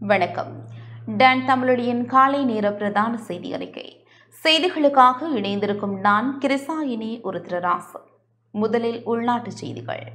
வணக்கம் டான் தமிழொலியின் காலை நேர பிரதான செய்தி அறிக்கை செய்திகளுக்காக இணைந்திருக்கும் நான் கிருசாயினி ஒரு திருராசு முதலில் உள்நாட்டு செய்திகள்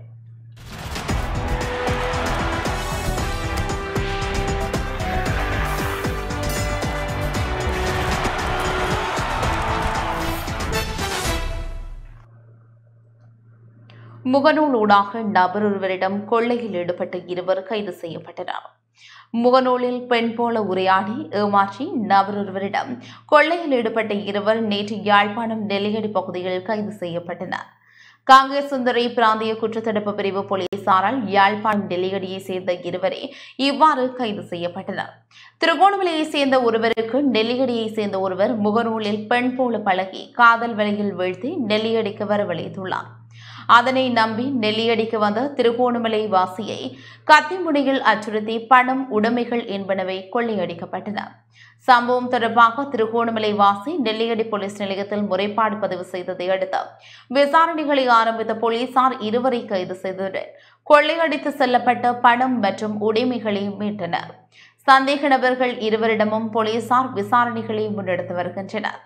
முகநூல் ஊடாக நபர் ஒருவரிடம் கொள்ளையில் ஈடுபட்ட இருவர் கைது செய்யப்பட்டனர் முகநூலில் பெண் போல உரையாடி ஏமாற்றி நபர் ஒருவரிடம் கொள்ளையில் ஈடுபட்ட இருவர் நேற்று யாழ்ப்பாணம் நெல்லியடி பகுதியில் கைது செய்யப்பட்டனர் காங்கிரஸ் சுந்தரி பிராந்திய குற்றத்தடுப்பு பிரிவு போலீசாரால் யாழ்ப்பாணம் நெல்லியடியை சேர்ந்த இருவரே இவ்வாறு கைது செய்யப்பட்டனர் திருகோணமலையை சேர்ந்த ஒருவருக்கு நெல்லியடியை சேர்ந்த ஒருவர் முகநூலில் பெண் போல பழகி காதல் வலையில் வீழ்த்தி நெல்லியடிக்கு வரவழைத்துள்ளார் அதனை நம்பி நெல்லியடிக்கு வந்த திருகோணமலை வாசியை கத்திமுனையில் அச்சுறுத்தி பணம் உடைமைகள் என்பனவை கொள்ளையடிக்கப்பட்டன சம்பவம் தொடர்பாக திருகோணமலை வாசி நெல்லியடி போலீஸ் நிலையத்தில் முறைப்பாடு பதிவு செய்ததை அடுத்து விசாரணைகளை ஆரம்பித்த போலீசார் இருவரை கைது செய்ததுடன் கொள்ளையடித்து செல்லப்பட்ட பணம் மற்றும் உடைமைகளை மீட்டனர் சந்தேக நபர்கள் இருவரிடமும் போலீசார் விசாரணைகளை முன்னெடுத்து வருகின்றனர்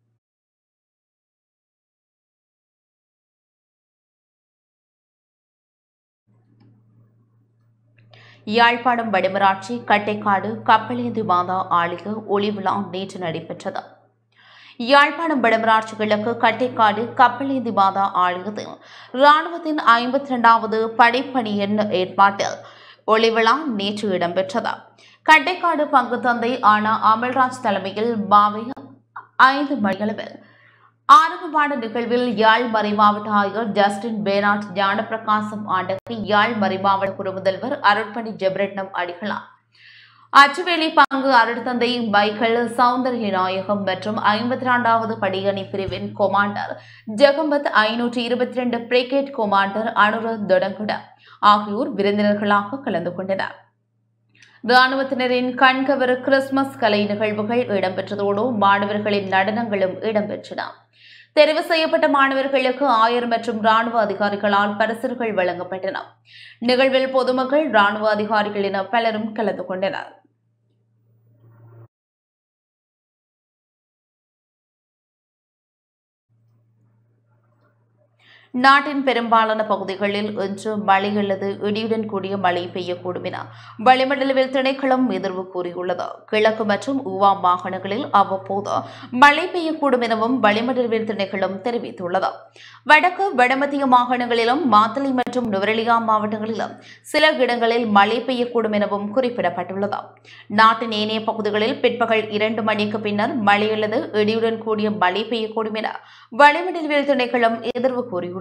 யாழ்ப்பாணம் வடமராட்சி கட்டைக்காடு கப்பலேந்தி மாதா ஆலய ஒளி விழா நேற்று நடைபெற்றது யாழ்ப்பாணம் வடமராட்சி கிழக்கு கட்டைக்காடு கப்பலேந்தி மாதா ஆலயத்தில் இராணுவத்தின் ஐம்பத்தி இரண்டாவது படைப்பணியின் ஏற்பாட்டில் ஒளி விழா நேற்று இடம்பெற்றது கட்டைக்காடு பங்கு தந்தை ஆனா அமல்ராஜ் தலைமையில் மாவை ஐந்து மணியளவில் ஆரம்பமான நிகழ்வில் யாழ் மறைமாவட்ட ஆயர் ஜஸ்டின் பேனாட் ஞானப்பிரகாசம் ஆண்டகை யாழ் மறைமாவட்ட குறுமுதல்வர் அருட்பணி ஜெபரட்னம் அடிகளார் அச்சுவேலி பங்கு அருட்தந்தை மைக்கேல் சௌந்தர்ய நாயகம் மற்றும் ஐம்பத்தி இரண்டாவது படியணி பிரிவின் கொமாண்டர் ஜெகம்பத் ஐநூற்றி இருபத்தி ரெண்டு பிரிகேட் கொமாண்டர் அனுர தொடங்குட ஆகியோர் விருந்தினர்களாக கலந்து கொண்டனர் ராணுவத்தினரின் கண்கவர் கிறிஸ்துமஸ் கலை நிகழ்வுகள் இடம்பெற்றதோடு மாணவர்களின் நடனங்களும் இடம்பெற்றன தெரிவு செய்யப்பட்ட மாணவர்களுக்கு ஆயர் மற்றும் ராணுவ அதிகாரிகளால் பரிசுகள் வழங்கப்பட்டன நிகழ்வில் பொதுமக்கள் ராணுவ அதிகாரிகள் என பலரும் கலந்து கொண்டனர் நாட்டின் பெரும்பாலான பகுதிகளில் இன்று மழை அல்லது இடியுடன் கூடிய மழை பெய்யக்கூடும் என வளிமண்டலவில் திணைக்களம் எதிர்வு கூறியுள்ளது கிழக்கு மற்றும் ஊவா மாகாணங்களில் அவ்வப்போது மழை பெய்யக்கூடும் எனவும் வளிமண்டலவில் திணைக்களம் தெரிவித்துள்ளது வடக்கு வடமத்திய மாகாணங்களிலும் மாத்தளை மற்றும் நுவரெலியா மாவட்டங்களிலும் சில இடங்களில் மழை பெய்யக்கூடும் எனவும் குறிப்பிடப்பட்டுள்ளது நாட்டின் ஏனைய பகுதிகளில் பிற்பகல் இரண்டு மணிக்கு பின்னர் மழை அல்லது இடியுடன் கூடிய மழை பெய்யக்கூடும் என வளிமண்டலவில் திணைக்களம் எதிர்வு கூறியுள்ளது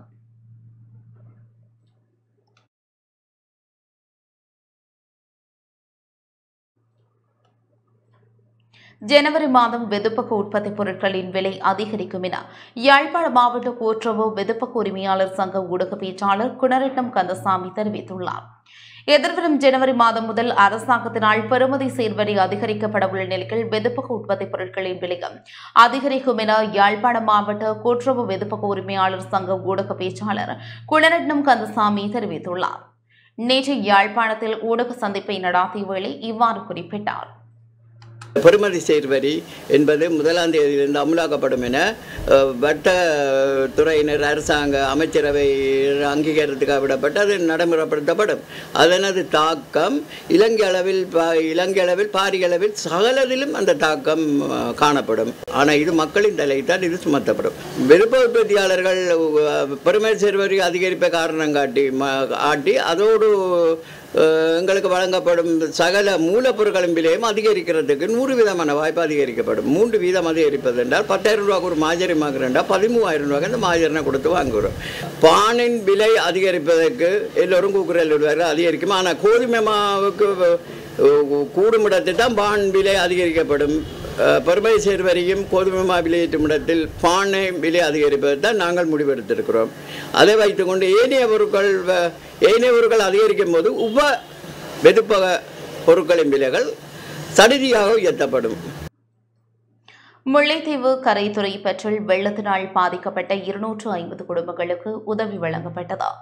ஜனவரி மாதம் வெதுப்பக உற்பத்தி பொருட்களின் விலை அதிகரிக்கும் என யாழ்ப்பாண மாவட்ட கூட்டுறவு வெதுப்பக உரிமையாளர் சங்க ஊடக பேச்சாளர் குணரட்னம் கந்தசாமி தெரிவித்துள்ளார் எதிர்வரும் ஜனவரி மாதம் முதல் அரசாங்கத்தினால் பெறுமதி சேர்வரி அதிகரிக்கப்பட உள்ள நிலையில் வெதுப்பக உற்பத்தி பொருட்களின் விலையும் அதிகரிக்கும் என யாழ்ப்பாண மாவட்ட கூட்டுறவு வெதுப்பக உரிமையாளர் சங்க ஊடக பேச்சாளர் குணரட்னம் கந்தசாமி தெரிவித்துள்ளார் நேற்று யாழ்ப்பாணத்தில் ஊடக சந்திப்பை நடாத்திய வேளை இவ்வாறு குறிப்பிட்டார் பெறுமதி சேர்வரி என்பது முதலாம் தேதியிலிருந்து அமுலாக்கப்படும் என அஹ், வட்ட துறையினர் அரசாங்க அமைச்சரவை அங்கீகாரத்துக்காக விடப்பட்டு அது நடைமுறைப்படுத்தப்படும் அதனது தாக்கம் இலங்கை அளவில் பா- இலங்கை அளவில் பாரிய அளவில் சகலதிலும் அந்த தாக்கம் அஹ், காணப்படும் ஆனால் இது மக்களின் தலைத்தான் இது சுமத்தப்படும் விருப்ப உற்பத்தியாளர்கள் அஹ், பெறுமதி சேர்வரி அதிகரிப்பை காரணம் காட்டி ம- ஆட்டி அதோடு அஹ் எங்களுக்கு வழங்கப்படும் சகல மூலப்பொருட்களின் விலையும் அதிகரிக்கிறதுக்கு நூறு வீதமான வாய்ப்பு அதிகரிக்கப்படும் மூன்று வீதம் அதிகரிப்பது என்றால் பத்தாயிரம் ரூபாய்க்கு ஒரு மாஜரி வாங்குறேன்டா பதிமூவாயிரம் ரூபாய்க்கு அந்த மாஜரினை கொடுத்து வாங்குகிறோம் பானின் விலை அதிகரிப்பதற்கு எல்லோரும் கூக்குரல் விடுவார்கள் அதிகரிக்கும் ஆனால் கோதுமை மாவுக்கு அஹ், கூடும் இடத்தில் தான் பான் விலை அதிகரிக்கப்படும் அஹ், பெருமை சேர்வரியும் கோதுமை மா விலையேற்றும் இடத்தில் பானை விலை அதிகரிப்பதை தான் நாங்கள் முடிவெடுத்திருக்கிறோம் அதை வைத்துக்கொண்டு ஏனைய பொருட்கள் வ- ஏனைய பொருட்கள் அதிகரிக்கும் போது உப வெதுப்பக பொருட்களின் விலைகள் சடுதியாக உயர்த்தப்படும் முல்லைத்தீவு கரைத்துறை பற்றில் வெள்ளத்தினால் பாதிக்கப்பட்ட இருநூற்று ஐம்பது குடும்பங்களுக்கு உதவி வழங்கப்பட்டது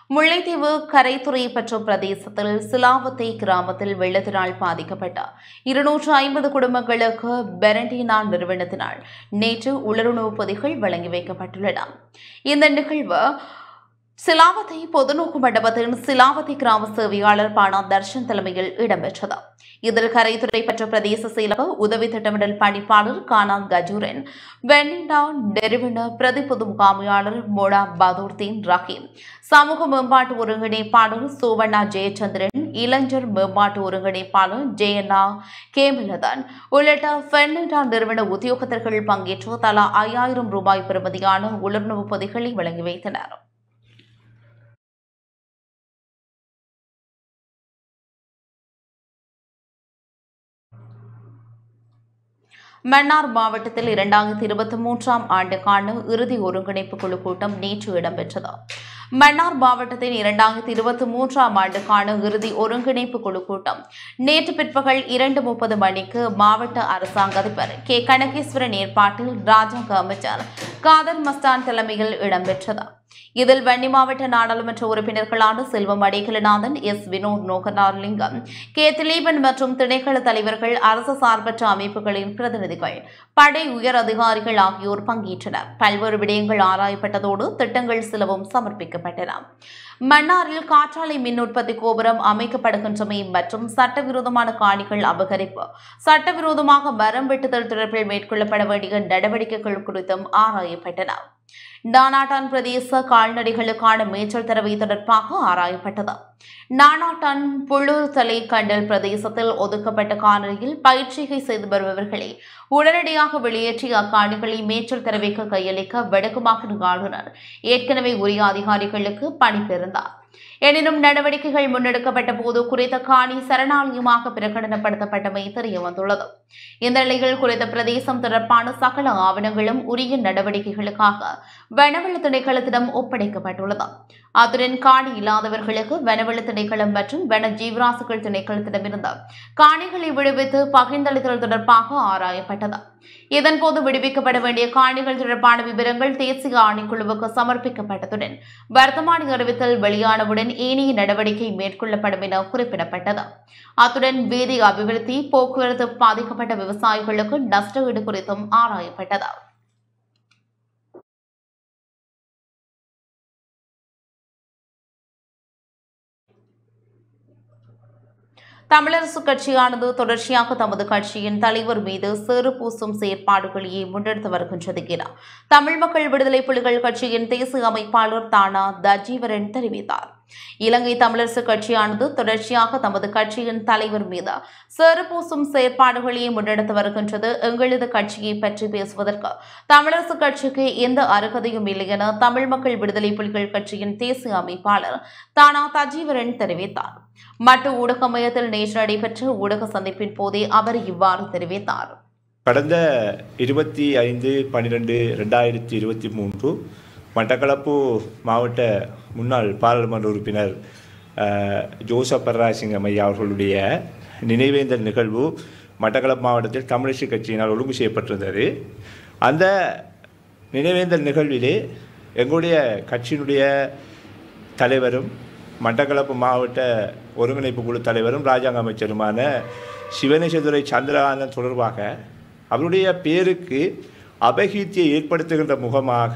முல்லைத்தீவு கரைத்துறை பெற்ற பிரதேசத்தில் சிலாவத்தை கிராமத்தில் வெள்ளத்தினால் பாதிக்கப்பட்ட இருநூற்று ஐம்பது குடும்பங்களுக்கு பெரண்டினா நிறுவனத்தினால் நேற்று உலருணவுப் பொதிகள் வழங்கி வைக்கப்பட்டுள்ளன இந்த நிகழ்வு சிலாவத்தை பொதுநோக்கு மண்டபத்தின் சிலாவத்தை கிராம சேவையாளர் பானா தர்ஷன் தலைமையில் இடம்பெற்றது இதில் கரைத்துறை பெற்ற பிரதேச செயலக உதவி திட்டமிடல் பணிப்பாளர் கானா கஜூரன் வெண்ணிண்டா நெருவின பிரதி பொது முகாமையாளர் மோடா பதூர்தீன் ரஹீம் சமூக மேம்பாட்டு ஒருங்கிணைப்பாளர் சோவண்ணா ஜெயச்சந்திரன் இளைஞர் மேம்பாட்டு ஒருங்கிணைப்பாளர் ஜெயண்ணா கேமலதன் உள்ளிட்ட பெண்ணிண்டா நிறுவன உத்தியோகத்தர்கள் பங்கேற்று தலா ஐயாயிரம் ரூபாய் பெறுமதியான உலர்ணவு பொதிகளை வழங்கி வைத்தனர் மன்னார் மாவட்டத்தில் இரண்டாயிரத்தி இருபத்தி மூன்றாம் ஆண்டுக்கான இறுதி ஒருங்கிணைப்பு குழு கூட்டம் நேற்று இடம்பெற்றது மன்னார் மாவட்டத்தின் இரண்டாயிரத்தி இருபத்தி மூன்றாம் ஆண்டுக்கான இறுதி ஒருங்கிணைப்பு குழு கூட்டம் நேற்று பிற்பகல் இரண்டு முப்பது மணிக்கு மாவட்ட அரசாங்க அதிபர் கே கனகேஸ்வரன் ஏற்பாட்டில் ராஜாங்க அமைச்சர் காதர் மஸ்தான் தலைமையில் இடம்பெற்றது இதில் வன்னி மாவட்ட நாடாளுமன்ற உறுப்பினர்களான செல்வம் அடைக்கலநாதன் எஸ் வினோத் நோகனார்லிங்கம் கே திலீபன் மற்றும் திணைக்கள தலைவர்கள் அரசு சார்பற்ற அமைப்புகளின் பிரதிநிதிகள் படை உயர் அதிகாரிகள் ஆகியோர் பங்கேற்றனர் பல்வேறு விடயங்கள் ஆராயப்பட்டதோடு திட்டங்கள் சிலவும் சமர்ப்பிக்கப்பட்டன மன்னாரில் காற்றாலை மின் உற்பத்தி கோபுரம் அமைக்கப்படுகின்றமை மற்றும் சட்டவிரோதமான காணிகள் அபகரிப்பு சட்டவிரோதமாக மரம் வெட்டுதல் தொடர்பில் மேற்கொள்ளப்பட வேண்டிய நடவடிக்கைகள் குறித்தும் ஆராயப்பட்டன நானாட்டான் பிரதேச கால்நடைகளுக்கான மேய்ச்சல் தரவை தொடர்பாக ஆராயப்பட்டது நானாட்டான் புள்ளூர் தலை கண்டல் பிரதேசத்தில் ஒதுக்கப்பட்ட காணொலியில் பயிற்சிகை செய்து வருபவர்களை உடனடியாக வெளியேற்றி அக்காணிகளை மேய்ச்சல் தரவைக்கு கையளிக்க வடக்கு மாகாண ஆளுநர் ஏற்கனவே உரிய அதிகாரிகளுக்கு பணித்திருந்தார் எனினும் நடவடிக்கைகள் முன்னெடுக்கப்பட்ட போது குறித்த காணி சரணாலயமாக பிரகடனப்படுத்தப்பட்டமை தெரிய வந்துள்ளது இந்த நிலையில் குறித்த பிரதேசம் தொடர்பான சகல ஆவணங்களும் உரிய நடவடிக்கைகளுக்காக வனவள திணைக்களத்திடம் ஒப்படைக்கப்பட்டுள்ளது அத்துடன் காணி இல்லாதவர்களுக்கு வனவள திணைக்களம் மற்றும் வன ஜீவராசிகள் திணைக்களத்திடமிருந்து காணிகளை விடுவித்து பகிர்ந்தளித்தல் தொடர்பாக ஆராயப்பட்டது இதன்போது விடுவிக்கப்பட வேண்டிய காணிகள் தொடர்பான விவரங்கள் தேசிய ஆணைக்குழுவுக்கு சமர்ப்பிக்கப்பட்டதுடன் வர்த்தமானி அறிவித்தல் வெளியானவுடன் ஏனைய நடவடிக்கை மேற்கொள்ளப்படும் என குறிப்பிடப்பட்டது அத்துடன் வீதி அபிவிருத்தி போக்குவரத்து பாதிக்கப்பட்ட விவசாயிகளுக்கு நஷ்ட ஈடு குறித்தும் ஆராயப்பட்டது தமிழரசு கட்சியானது தொடர்ச்சியாக தமது கட்சியின் தலைவர் மீது சேறு பூசும் செயற்பாடுகளையே முன்னெடுத்து வருகின்றது என தமிழ் மக்கள் விடுதலை புலிகள் கட்சியின் தேசிய அமைப்பாளர் தானா தஜீவரன் தெரிவித்தார் இலங்கை தமிழரசு கட்சியானது தொடர்ச்சியாக தமது கட்சியின் தலைவர் மீது சேறு பூசும் செயற்பாடுகளையே முன்னெடுத்து வருகின்றது எங்களது கட்சியை பற்றி பேசுவதற்கு தமிழரசு கட்சிக்கு எந்த அருகதையும் இல்லை என தமிழ் மக்கள் விடுதலை புலிகள் கட்சியின் தேசிய அமைப்பாளர் தானா தஜீவரன் தெரிவித்தார் மட்டு ஊடக மையத்தில் நேற்று நடைபெற்ற ஊடக சந்திப்பின் போதே அவர் இவ்வாறு தெரிவித்தார் கடந்த இருபத்தி ஐந்து பன்னிரெண்டு ரெண்டாயிரத்தி இருபத்தி மூன்று மட்டக்களப்பு மாவட்ட முன்னாள் பாராளுமன்ற உறுப்பினர் அஹ், ஜோசப் பர்ராசிங்கம் ஐயா அவர்களுடைய நினைவேந்தல் நிகழ்வு மட்டக்களப்பு மாவட்டத்தில் தமிழிசை கட்சியினால் ஒழுங்கு செய்யப்பட்டிருந்தது அந்த நினைவேந்தல் நிகழ்விலே எங்களுடைய கட்சியினுடைய தலைவரும் மட்டக்களப்பு மாவட்ட ஒருங்கிணைப்பு குழு தலைவரும் ராஜாங்க அமைச்சருமான சிவனேசதுரை சந்திரகாந்தன் தொடர்பாக அவருடைய பேருக்கு அபகீர்த்தியை ஏற்படுத்துகின்ற முகமாக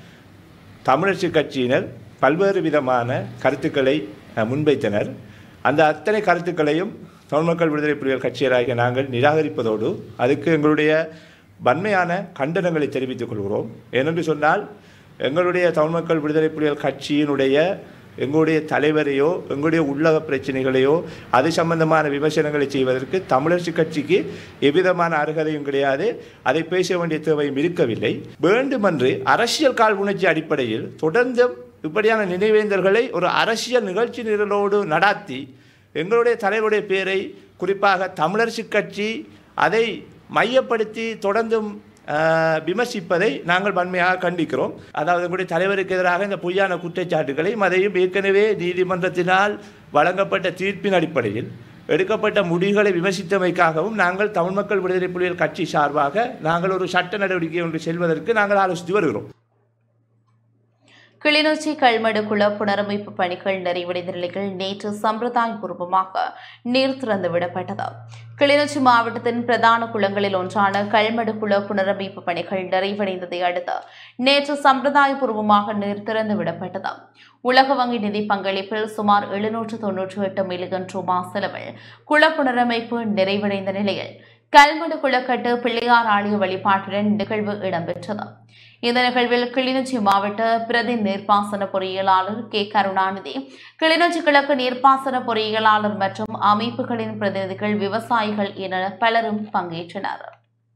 தமிழரசு கட்சியினர் பல்வேறு விதமான கருத்துக்களை அஹ், முன்வைத்தனர் அந்த அத்தனை கருத்துக்களையும் தமிழ் மக்கள் விடுதலை புலிகள் கட்சியராகிய நாங்கள் நிராகரிப்பதோடு அதுக்கு எங்களுடைய வன்மையான கண்டனங்களை தெரிவித்துக் கொள்கிறோம் ஏனென்று சொன்னால் எங்களுடைய தமிழ் மக்கள் விடுதலை புலிகள் கட்சியினுடைய எங்களுடைய தலைவரையோ எங்களுடைய உள்ளக பிரச்சனைகளையோ அது சம்பந்தமான விமர்சனங்களை செய்வதற்கு தமிழரசு கட்சிக்கு எவ்விதமான அருகதையும் கிடையாது அதை பேச வேண்டிய தேவையும் இருக்கவில்லை வேண்டுமென்று அரசியல் கால் உணர்ச்சி அடிப்படையில் தொடர்ந்தும் இப்படியான நினைவேந்தல்களை ஒரு அரசியல் நிகழ்ச்சி நிரலோடு நடாத்தி எங்களுடைய தலைவருடைய பேரை குறிப்பாக தமிழரசு கட்சி அதை மையப்படுத்தி தொடர்ந்தும் ஆஹ், விமர்சிப்பதை நாங்கள் வன்மையாக கண்டிக்கிறோம் அதாவது எங்களுடைய தலைவருக்கு எதிராக இந்த பொய்யான குற்றச்சாட்டுகளையும் அதையும் ஏற்கனவே நீதிமன்றத்தினால் வழங்கப்பட்ட தீர்ப்பின் அடிப்படையில் எடுக்கப்பட்ட முடிவுகளை விமர்சித்தமைக்காகவும் நாங்கள் தமிழ் மக்கள் விடுதலை புலிகள் கட்சி சார்பாக நாங்கள் ஒரு சட்ட நடவடிக்கை ஒன்று செல்வதற்கு நாங்கள் ஆலோசித்து வருகிறோம் கிளிநொச்சி கல்மடு குள புனரமைப்பு பணிகள் நிறைவடைந்த நிலையில் நேற்று சம்பிரதாயபூர்வமாக நீர் திறந்து விடப்பட்டது கிளிநொச்சி மாவட்டத்தின் பிரதான குளங்களில் ஒன்றான கல்மடு குள புனரமைப்பு பணிகள் நிறைவடைந்ததை அடுத்து நேற்று சம்பிரதாயபூர்வமாக நீர் திறந்து விடப்பட்டது உலக வங்கி நிதி பங்களிப்பில் சுமார் எழுநூற்று தொன்னூற்றி எட்டு மில்லியன் ரூபாய் செலவில் குள புனரமைப்பு நிறைவடைந்த நிலையில் கல்மடு குளக்கட்டு பிள்ளையார் ஆலய வழிபாட்டுடன் நிகழ்வு இடம்பெற்றது இந்த நிகழ்வில் கிளிநொச்சி மாவட்ட பிரதி நீர்ப்பாசன பொறியியலாளர் கே கருணாநிதி கிளிநொச்சி கிழக்கு நீர்ப்பாசன பொறியியலாளர் மற்றும் அமைப்புகளின் பிரதிநிதிகள் விவசாயிகள் என பலரும் பங்கேற்றனர்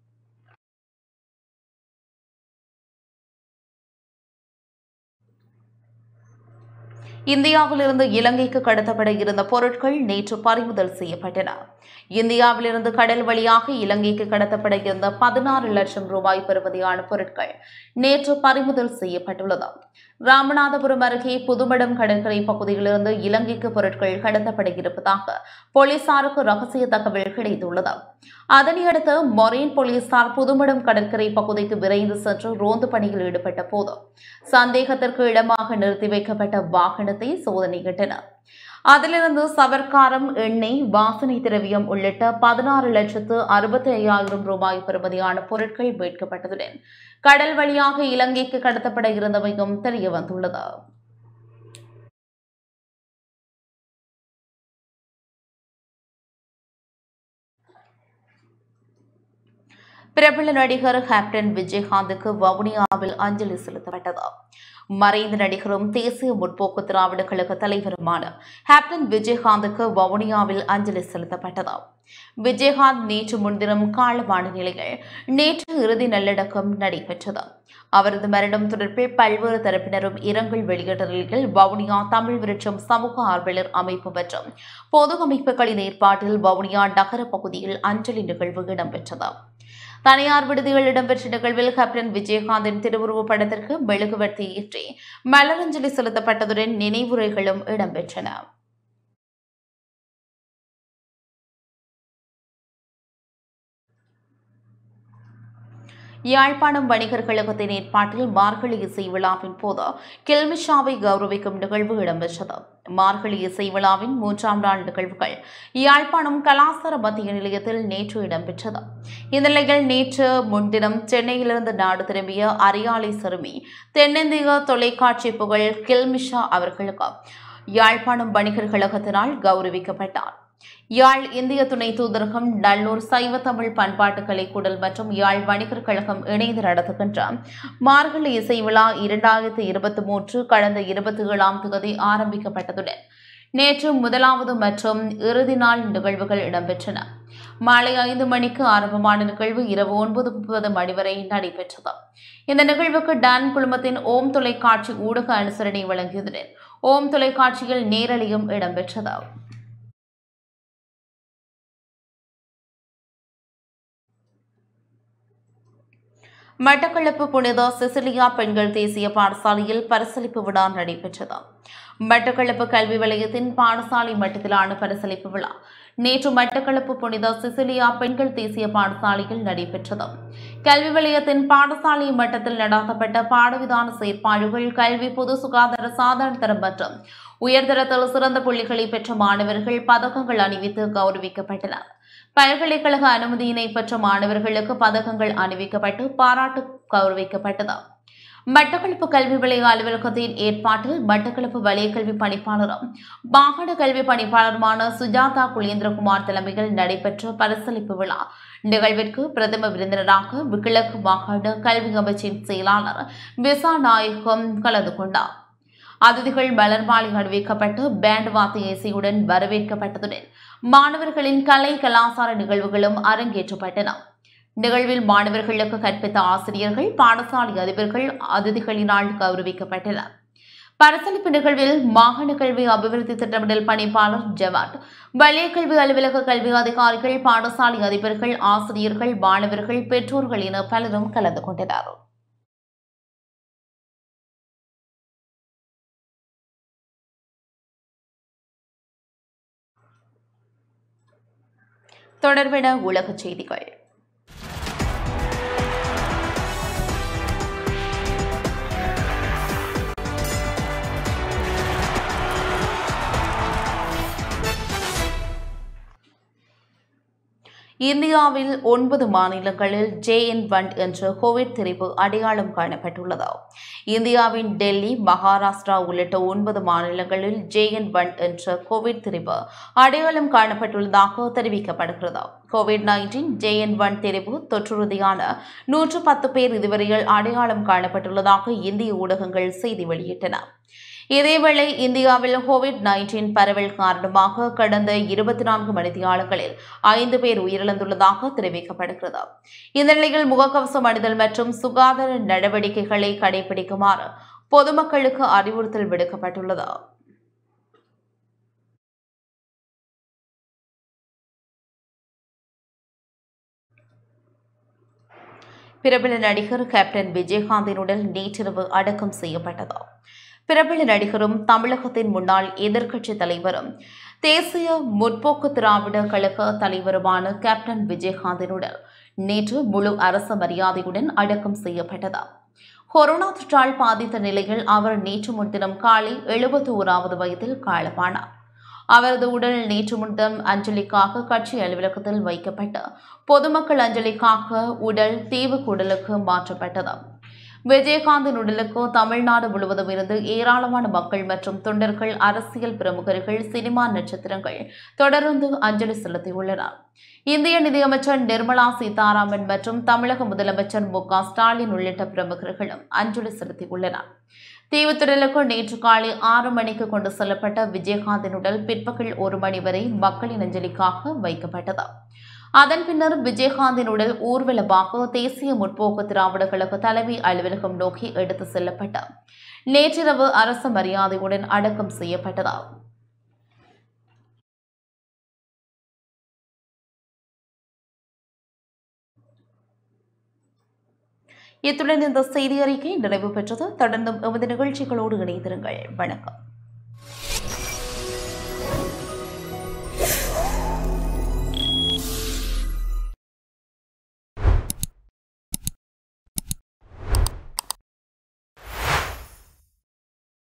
இந்தியாவிலிருந்து இலங்கைக்கு கடத்தப்பட இருந்த பொருட்கள் நேற்று பறிமுதல் செய்யப்பட்டன இந்தியாவிலிருந்து கடல் வழியாக இலங்கைக்கு கடத்தப்பட இருந்த பதினாறு லட்சம் ரூபாய் பெறுமதியான பொருட்கள் நேற்று பறிமுதல் செய்யப்பட்டுள்ளது ராமநாதபுரம் அருகே புதுமடம் கடற்கரை பகுதியிலிருந்து இலங்கைக்கு பொருட்கள் கடத்தப்பட இருப்பதாக போலீசாருக்கு ரகசிய தகவல் கிடைத்துள்ளது அதனையடுத்து மொரேன் போலீசார் புதுமடம் கடற்கரை பகுதிக்கு விரைந்து சென்று ரோந்து பணியில் ஈடுபட்ட போது சந்தேகத்திற்கு இடமாக நிறுத்தி வைக்கப்பட்ட வாகனத்தை சோதனையிட்டனர் அதிலிருந்து சவர்க்காரம் எண்ணெய் வாசனை திரவியம் உள்ளிட்ட பதினாறு லட்சத்து அறுபத்தி ஐயாயிரம் ரூபாய் பெறுமதியான பொருட்கள் மீட்கப்பட்டதுடன் கடல் வழியாக இலங்கைக்கு கடத்தப்பட இருந்தவையும் தெரியவந்துள்ளது பிரபல நடிகர் கேப்டன் விஜயகாந்துக்கு வவுனியாவில் அஞ்சலி செலுத்தப்பட்டது மறைந்த நடிகரும் தேசிய முற்போக்கு திராவிட கழக தலைவருமான கேப்டன் விஜயகாந்துக்கு வவுனியாவில் அஞ்சலி செலுத்தப்பட்டது விஜயகாந்த் நேற்று முன்தினம் காலமான நிலையில் நேற்று இறுதி நல்லடக்கம் நடைபெற்றது அவரது மரணம் தொடர்பில் பல்வேறு தரப்பினரும் இரங்கல் வெளியிட்ட நிலையில் வவுனியா தமிழ் விருட்சம் சமூக ஆர்வலர் அமைப்பு மற்றும் பொது அமைப்புகளின் ஏற்பாட்டில் வவுனியா நகர பகுதியில் அஞ்சலி நிகழ்வு இடம்பெற்றது தனியார் விடுதியில் இடம்பெற்ற நிகழ்வில் கேப்டன் விஜயகாந்தின் திருவுருவப் படத்திற்கு மெழுகுவர்த்தி ஏற்றி மலரஞ்சலி செலுத்தப்பட்டதுடன் நினைவுரைகளும் இடம்பெற்றன யாழ்ப்பாணம் வணிகர் கழகத்தின் ஏற்பாட்டில் மார்கழி இசை விழாவின் போது கில்மிஷாவை கௌரவிக்கும் நிகழ்வு இடம்பெற்றது மார்கழி இசை விழாவின் மூன்றாம் நாள் நிகழ்வுகள் யாழ்ப்பாணம் கலாசார மத்திய நிலையத்தில் நேற்று இடம்பெற்றது இந்த நிலையில் நேற்று முன்தினம் சென்னையிலிருந்து நாடு திரும்பிய அரியாலை சிறுமி தென்னிந்திய தொலைக்காட்சி புகழ் கில்மிஷா அவர்களுக்கு யாழ்ப்பாணம் வணிகர் கழகத்தினால் கௌரவிக்கப்பட்டார் யாழ் இந்திய துணை தூதரகம் நல்லூர் சைவ தமிழ் பண்பாட்டு கலைக்கூடல் மற்றும் யாழ் வணிகர் கழகம் இணைந்து நடத்துகின்ற மார்கழி இசை விழா இரண்டாயிரத்தி இருபத்தி மூன்று கடந்த இருபத்தி ஏழாம் தேதி ஆரம்பிக்கப்பட்டதுடன் நேற்று முதலாவது மற்றும் இறுதி நாள் நிகழ்வுகள் இடம்பெற்றன மாலை ஐந்து மணிக்கு ஆரம்பமான நிகழ்வு இரவு ஒன்பது முப்பது மணி வரை நடைபெற்றது இந்த நிகழ்வுக்கு டான் குழுமத்தின் ஓம் தொலைக்காட்சி ஊடக அனுசரணை வழங்கியதுடன் ஓம் தொலைக்காட்சியில் நேரலையும் இடம்பெற்றது மட்டக்களப்பு புனித சிசிலியா பெண்கள் தேசிய பாடசாலையில் பரிசளிப்பு விழா நடைபெற்றது மட்டக்களப்பு கல்வி வலயத்தின் பாடசாலை மட்டத்திலான பரிசளிப்பு விழா நேற்று மட்டக்களப்பு புனித சிசிலியா பெண்கள் தேசிய பாடசாலையில் நடைபெற்றது கல்வி வலயத்தின் பாடசாலை மட்டத்தில் நடாத்தப்பட்ட பாடவிதான செயற்பாடுகள் கல்வி பொது சுகாதார சாதாரண தரம் மற்றும் உயர்தரத்தில் சிறந்த புள்ளிகளை பெற்ற மாணவர்கள் பதக்கங்கள் அணிவித்து கௌரவிக்கப்பட்டனர் பல்கலைக்கழக அனுமதியினை பெற்ற மாணவர்களுக்கு பதக்கங்கள் அணிவிக்கப்பட்டு பாராட்டு கௌரவிக்கப்பட்டது மட்டக்களப்பு கல்வி வலய அலுவலகத்தின் ஏற்பாட்டில் மட்டக்களப்பு வலய கல்வி பணிப்பாளரும் மாகாண கல்வி பணிப்பாளருமான சுஜாதா குலேந்திரகுமார் தலைமையில் நடைபெற்ற பரிசளிப்பு விழா நிகழ்விற்கு பிரதம விருந்தினராக கிழக்கு மாகாண கல்வி அமைச்சின் செயலாளர் விசா நாயகம் கலந்து கொண்டார் அதிதிகள் மலர் மாலை அணிவிக்கப்பட்டு பேண்ட் வாத்திய இசையுடன் வரவேற்கப்பட்டதுடன் மாணவர்களின் கலை கலாசார நிகழ்வுகளும் அரங்கேற்றப்பட்டன நிகழ்வில் மாணவர்களுக்கு கற்பித்த ஆசிரியர்கள் பாடசாலை அதிபர்கள் அதிதிகளினால் கௌரவிக்கப்பட்டனர் பரிசளிப்பு நிகழ்வில் மாகாண கல்வி அபிவிருத்தி திட்டமிடல் பணிப்பாளர் ஜவாட் வலய கல்வி அலுவலக கல்வி அதிகாரிகள் பாடசாலை அதிபர்கள் ஆசிரியர்கள் மாணவர்கள் பெற்றோர்கள் என பலரும் கலந்து கொண்டனர் தொடர்பென உலகச் செய்திகள் இந்தியாவில் ஒன்பது மாநிலங்களில் ஜேஎன் ஒன் என்ற கோவிட் திரிவு அடையாளம் காணப்பட்டுள்ளது இந்தியாவின் டெல்லி மகாராஷ்டிரா உள்ளிட்ட ஒன்பது மாநிலங்களில் ஜேஎன் ஒன் என்ற கோவிட் திரிவு அடையாளம் காணப்பட்டுள்ளதாக தெரிவிக்கப்படுகிறது கோவிட் நைன்டீன் ஜேஎன் ஒன் திரிவு தொற்றுறுதியான நூற்று பத்து பேர் இதுவரையில் அடையாளம் காணப்பட்டுள்ளதாக இந்திய ஊடகங்கள் செய்தி வெளியிட்டன இதேவேளை இந்தியாவில் கோவிட் நைன்டீன் பரவல் காரணமாக கடந்த இருபத்தி நான்கு மணித்தியாலங்களில் ஐந்து பேர் உயிரிழந்துள்ளதாக தெரிவிக்கப்படுகிறது இந்த நிலையில் முகக்கவசம் அணிதல் மற்றும் சுகாதார நடவடிக்கைகளை கடைபிடிக்குமாறு பொதுமக்களுக்கு அறிவுறுத்தல் விடுக்கப்பட்டுள்ளது பிரபல நடிகர் கேப்டன் விஜயகாந்தின் உடல் நேற்றிரவு அடக்கம் செய்யப்பட்டது பிரபல நடிகரும் தமிழகத்தின் முன்னாள் எதிர்க்கட்சித் தலைவரும் தேசிய முற்போக்கு திராவிட கழக தலைவருமான கேப்டன் விஜயகாந்தின் உடல் நேற்று முழு அரச மரியாதையுடன் அடக்கம் செய்யப்பட்டது கொரோனா தொற்றால் பாதித்த நிலையில் அவர் நேற்று முன்தினம் காலை எழுபத்தி ஓராவது வயதில் காலமானார் அவரது உடல் நேற்று முன்தினம் அஞ்சலிக்காக கட்சி அலுவலகத்தில் வைக்கப்பட்டு பொதுமக்கள் அஞ்சலிக்காக உடல் தீவு குடலுக்கு மாற்றப்பட்டது விஜயகாந்தின் உடலுக்கு தமிழ்நாடு முழுவதும் இருந்து ஏராளமான மக்கள் மற்றும் தொண்டர்கள் அரசியல் பிரமுகர்கள் சினிமா நட்சத்திரங்கள் தொடர்ந்து அஞ்சலி செலுத்தியுள்ளனர் இந்திய நிதியமைச்சர் நிர்மலா சீதாராமன் மற்றும் தமிழக முதலமைச்சர் மு க ஸ்டாலின் உள்ளிட்ட பிரமுகர்களும் அஞ்சலி செலுத்தியுள்ளனர் தீவுத்திடலுக்கு நேற்று காலை ஆறு மணிக்கு கொண்டு செல்லப்பட்ட விஜயகாந்தின் உடல் பிற்பகல் ஒரு மணி வரை மக்களின் அஞ்சலிக்காக வைக்கப்பட்டது அதன் பின்னர் விஜயகாந்தின் உடல் ஊர்வலமாக தேசிய முற்போக்கு திராவிட கழக தலைமை அலுவலகம் நோக்கி எடுத்து செல்லப்பட்டு நேற்றிரவு அரசு மரியாதையுடன் அடக்கம் செய்யப்பட்டது இத்துடன் இந்த செய்தி அறிக்கை நிறைவு பெற்றது தொடர்ந்தும் எமது நிகழ்ச்சிகளோடு இணைந்திருங்கள் வணக்கம்